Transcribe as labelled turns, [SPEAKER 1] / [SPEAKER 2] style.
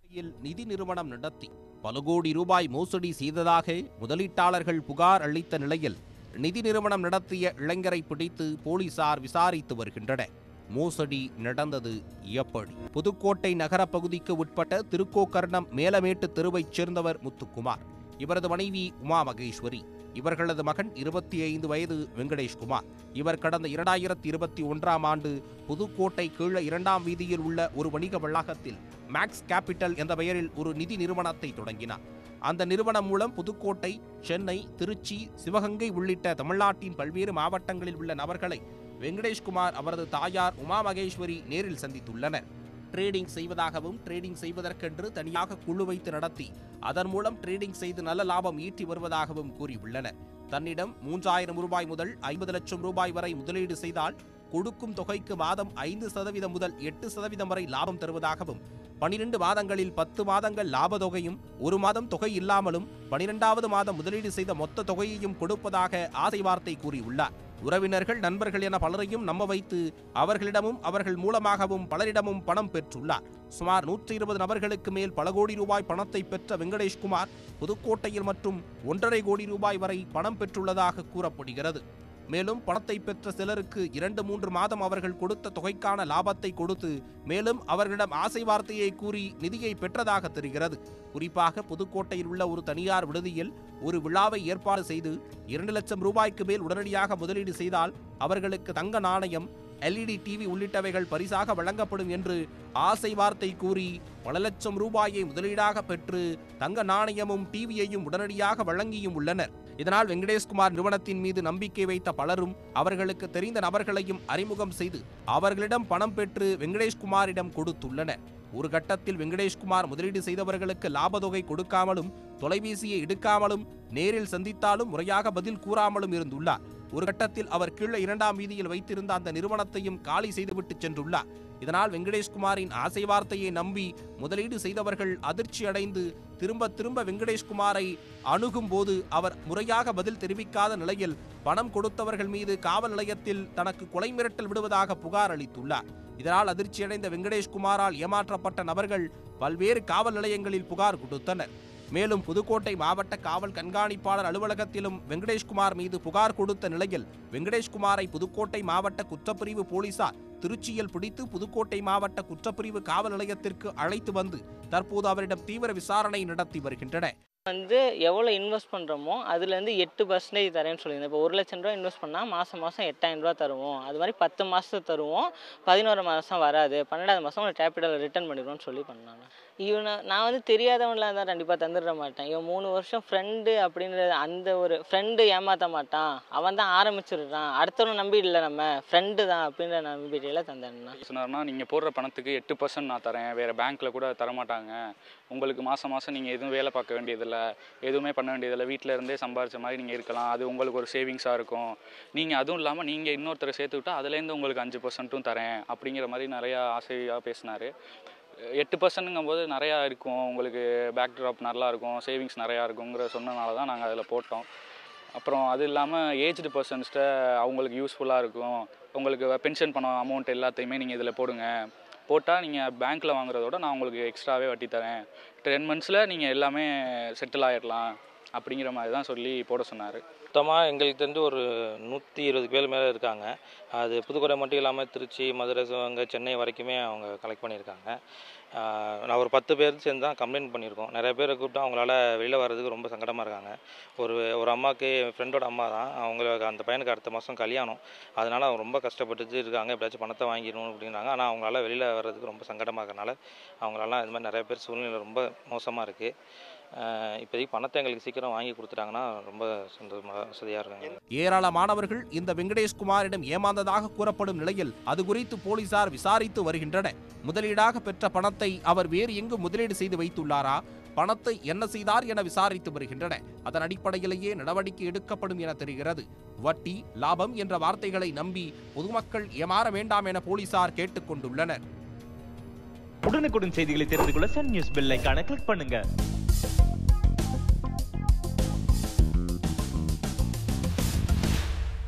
[SPEAKER 1] புதுக்கோட்டையில் நிதி நிறுவனம் நடத்தி பல கோடி ரூபாய் மோசடி செய்ததாக முதலீட்டாளர்கள் புகார் அளித்த நிலையில் நிதி நிறுவனம் நடத்திய இளைஞரை பிடித்து போலீசார் விசாரித்து வருகின்றனர் மோசடி நடந்தது எப்படி புதுக்கோட்டை நகர பகுதிக்கு உட்பட்ட திருக்கோக்கர்ணம் மேலமேட்டு தெருவைச் சேர்ந்தவர் முத்துக்குமார் இவரது மனைவி உமா மகேஸ்வரி இவர்களது மகன் இருபத்தி ஐந்து வயது வெங்கடேஷ்குமார் இவர் கடந்த இரண்டாயிரத்தி இருபத்தி ஒன்றாம் ஆண்டு புதுக்கோட்டை கீழ இரண்டாம் வீதியில் உள்ள ஒரு வணிக வளாகத்தில் மேக்ஸ் கேபிட்டல் என்ற பெயரில் ஒரு நிதி நிறுவனத்தை தொடங்கினார் அந்த நிறுவனம் மூலம் புதுக்கோட்டை சென்னை திருச்சி சிவகங்கை உள்ளிட்ட தமிழ்நாட்டின் பல்வேறு மாவட்டங்களில் உள்ள நபர்களை வெங்கடேஷ்குமார் அவரது தாயார் உமா மகேஸ்வரி நேரில் சந்தித்துள்ளனர் ட்ரேடிங் செய்வதாகவும் ட்ரேடிங் செய்வதற்கென்று தனியாக குழு வைத்து நடத்தி அதன் மூலம் ட்ரேடிங் செய்து நல்ல லாபம் ஈட்டி வருவதாகவும் கூறியுள்ளனர் தன்னிடம் மூன்றாயிரம் ரூபாய் முதல் ஐம்பது லட்சம் ரூபாய் வரை முதலீடு செய்தால் கொடுக்கும் தொகைக்கு மாதம் ஐந்து சதவீதம் முதல் எட்டு சதவீதம் வரை லாபம் தருவதாகவும் பனிரெண்டு மாதங்களில் பத்து மாதங்கள் லாப தொகையும் ஒரு மாதம் தொகை இல்லாமலும் பனிரெண்டாவது மாதம் முதலீடு செய்த மொத்த தொகையையும் கொடுப்பதாக ஆசை வார்த்தை கூறியுள்ளார் உறவினர்கள் நண்பர்கள் என பலரையும் நம்ப வைத்து அவர்களிடமும் அவர்கள் மூலமாகவும் பலரிடமும் பணம் பெற்றுள்ளார் சுமார் நூற்றி இருபது நபர்களுக்கு மேல் பல கோடி ரூபாய் பணத்தை பெற்ற வெங்கடேஷ்குமார் புதுக்கோட்டையில் மற்றும் ஒன்றரை கோடி ரூபாய் வரை பணம் பெற்றுள்ளதாக கூறப்படுகிறது மேலும் பணத்தை பெற்ற சிலருக்கு இரண்டு மூன்று மாதம் அவர்கள் கொடுத்த தொகைக்கான லாபத்தை கொடுத்து மேலும் அவர்களிடம் ஆசை வார்த்தையை கூறி நிதியை பெற்றதாக தெரிகிறது குறிப்பாக புதுக்கோட்டையில் உள்ள ஒரு தனியார் விடுதியில் ஒரு விழாவை ஏற்பாடு செய்து இரண்டு லட்சம் ரூபாய்க்கு மேல் உடனடியாக முதலீடு செய்தால் அவர்களுக்கு தங்க நாணயம் எல்இடி டிவி உள்ளிட்டவைகள் பரிசாக வழங்கப்படும் என்று ஆசை வார்த்தை கூறி பல லட்சம் ரூபாயை முதலீடாக பெற்று தங்க நாணயமும் டிவியையும் உடனடியாக வழங்கியும் உள்ளனர் இதனால் வெங்கடேஷ்குமார் நிறுவனத்தின் மீது நம்பிக்கை வைத்த பலரும் அவர்களுக்கு தெரிந்த நபர்களையும் அறிமுகம் செய்து அவர்களிடம் பணம் பெற்று வெங்கடேஷ்குமாரிடம் கொடுத்துள்ளனர் ஒரு கட்டத்தில் வெங்கடேஷ்குமார் முதலீடு செய்தவர்களுக்கு லாபத்தொகை கொடுக்காமலும் தொலைபேசியை எடுக்காமலும் நேரில் சந்தித்தாலும் முறையாக பதில் கூறாமலும் இருந்துள்ளார் ஒரு கட்டத்தில் அவர் கீழே இரண்டாம் வீதியில் வைத்திருந்த அந்த நிறுவனத்தையும் காலி செய்துவிட்டு சென்றுள்ளார் இதனால் வெங்கடேஷ்குமாரின் ஆசை வார்த்தையை நம்பி முதலீடு செய்தவர்கள் அதிர்ச்சி அடைந்து திரும்ப திரும்ப வெங்கடேஷ்குமாரை அணுகும் போது அவர் முறையாக பதில் தெரிவிக்காத நிலையில் பணம் கொடுத்தவர்கள் மீது காவல் நிலையத்தில் தனக்கு கொலை மிரட்டல் விடுவதாக புகார் அளித்துள்ளார் இதனால் அதிர்ச்சியடைந்த வெங்கடேஷ்குமாரால் ஏமாற்றப்பட்ட நபர்கள் பல்வேறு காவல் நிலையங்களில் புகார் கொடுத்தனர் மேலும் புதுக்கோட்டை மாவட்ட காவல் கண்காணிப்பாளர் அலுவலகத்திலும் வெங்கடேஷ்குமார் மீது புகார் கொடுத்த நிலையில் வெங்கடேஷ்குமாரை புதுக்கோட்டை மாவட்ட குற்றப்பிரிவு போலீசார் திருச்சியில் பிடித்து புதுக்கோட்டை மாவட்ட குற்றப்பிரிவு காவல் நிலையத்திற்கு அழைத்து வந்து தற்போது அவரிடம் தீவிர விசாரணை நடத்தி வருகின்றனர்
[SPEAKER 2] வந்து எவ்வளோ இன்வெஸ்ட் பண்ணுறோமோ அதுலேருந்து எட்டு பர்சன்டேஜ் தரேன்னு சொல்லியிருந்தேன் இப்போ ஒரு லட்சம் ரூபா இன்வெஸ்ட் பண்ணால் மாதம் மாதம் எட்டாயிரம் ரூபா தருவோம் அது மாதிரி பத்து மாதத்துக்கு தருவோம் பதினோரு மாதம் வராது பன்னெண்டாவது மாதம் உங்களுக்கு கேபிட்டல் ரிட்டர்ன் பண்ணிடுவோம்னு சொல்லி பண்ணாங்க இவனை நான் வந்து தெரியாதவன்லாம் தான் கண்டிப்பாக தந்துட மாட்டேன் இவன் மூணு வருஷம் ஃப்ரெண்டு அப்படின்ற அந்த ஒரு ஃப்ரெண்டு ஏமாற்ற மாட்டான் அவன் தான் ஆரம்பிச்சிடுறான் அடுத்தவனை நம்பி இல்லை நம்ம ஃப்ரெண்டு தான் அப்படின்ற நம்பிக்கையில் தந்தேன்னா
[SPEAKER 3] சொன்னார்னா நீங்கள் போடுற பணத்துக்கு எட்டு பர்சன்ட் நான் தரேன் வேறு பேங்க்கில் கூட தரமாட்டாங்க உங்களுக்கு மாதம் மாதம் நீங்கள் எதுவும் வேலை பார்க்க வேண்டியதில்லை எதுவுமே பண்ண வேண்டியதில்லை வீட்டில் இருந்தே சம்பாரிச்ச மாதிரி நீங்கள் இருக்கலாம் அது உங்களுக்கு ஒரு சேவிங்ஸாக இருக்கும் நீங்கள் அதுவும் இல்லாமல் நீங்கள் இன்னொருத்தரை சேர்த்து விட்டால் அதுலேருந்து உங்களுக்கு அஞ்சு பர்சன்ட்டும் தரேன் அப்படிங்கிற மாதிரி நிறையா ஆசையாக பேசினார் எட்டு பர்சன்ட்டுங்கும் போது நிறையா இருக்கும் உங்களுக்கு பேக் ட்ராப் நல்லா இருக்கும் சேவிங்ஸ் நிறையா இருக்குங்கிற சொன்னனால தான் நாங்கள் அதில் போட்டோம் அப்புறம் அது இல்லாமல் ஏஜ்டு பர்சன்ஸ்கிட்ட அவங்களுக்கு யூஸ்ஃபுல்லாக இருக்கும் உங்களுக்கு பென்ஷன் பணம் அமௌண்ட் எல்லாத்தையுமே நீங்கள் இதில் போடுங்க போட்டால் நீங்கள் பேங்க்கில் வாங்குறதோட நான் உங்களுக்கு எக்ஸ்ட்ராவே வட்டி தரேன் டென் மந்த்ஸில் நீங்கள் எல்லாமே செட்டில் ஆகிடலாம் அப்படிங்கிற மாதிரி தான் சொல்லி போட சொன்னார்
[SPEAKER 4] மொத்தமாக எங்களுக்கு தெரிஞ்சு ஒரு நூற்றி இருபது பேர் மேலே இருக்காங்க அது புதுக்கோட்டை மட்டும் இல்லாமல் திருச்சி மதுரை சிவகங்கை சென்னை வரைக்குமே அவங்க கலெக்ட் பண்ணியிருக்காங்க ஆஹ் நான் ஒரு பத்து பேர் சேர்ந்து தான் கம்ப்ளைண்ட் பண்ணியிருக்கோம் நிறைய பேரை கூப்பிட்டு அவங்களால வெளியில் வர்றதுக்கு ரொம்ப சங்கடமாக இருக்காங்க ஒரு ஒரு அம்மாவுக்கு என் ஃப்ரெண்டோட அம்மா தான் அவங்களுக்கு அந்த பையனுக்கு அடுத்த மாதம் கல்யாணம் அதனால் அவங்க ரொம்ப கஷ்டப்பட்டு இருக்காங்க எப்படியாச்சும் பணத்தை வாங்கிடணும் அப்படின்னாங்க ஆனால் அவங்களால வெளியில் வர்றதுக்கு ரொம்ப சங்கடமாக இருக்கனால அவங்களால இது மாதிரி நிறைய பேர் சூழ்நிலை ரொம்ப மோசமாக இருக்குது இப்போதைக்கு பணத்தை எங்களுக்கு சீக்கிரம் வாங்கி கொடுத்துட்டாங்கன்னா ரொம்ப சந்தோஷமாக வசதியாக இருக்காங்க
[SPEAKER 1] ஏராளமானவர்கள் இந்த வெங்கடேஷ்குமாரிடம் ஏமாந்ததாக கூறப்படும் நிலையில் அது குறித்து போலீசார் விசாரித்து வருகின்றனர் முதலீடாக பெற்ற பணத்தை அவர் வேறு எங்கு முதலீடு செய்து வைத்துள்ளாரா பணத்தை என்ன செய்தார் என விசாரித்து வருகின்றனர் அதன் அடிப்படையிலேயே நடவடிக்கை எடுக்கப்படும் என தெரிகிறது வட்டி லாபம் என்ற வார்த்தைகளை நம்பி பொதுமக்கள் ஏமாற வேண்டாம் என போலீசார் கேட்டுக்கொண்டுள்ளனர்
[SPEAKER 5] உடனுக்குடன் செய்திகளை தெரிந்து கொள்ள சன் நியூஸ் பெல் ஐகானை கிளிக் பண்ணுங்க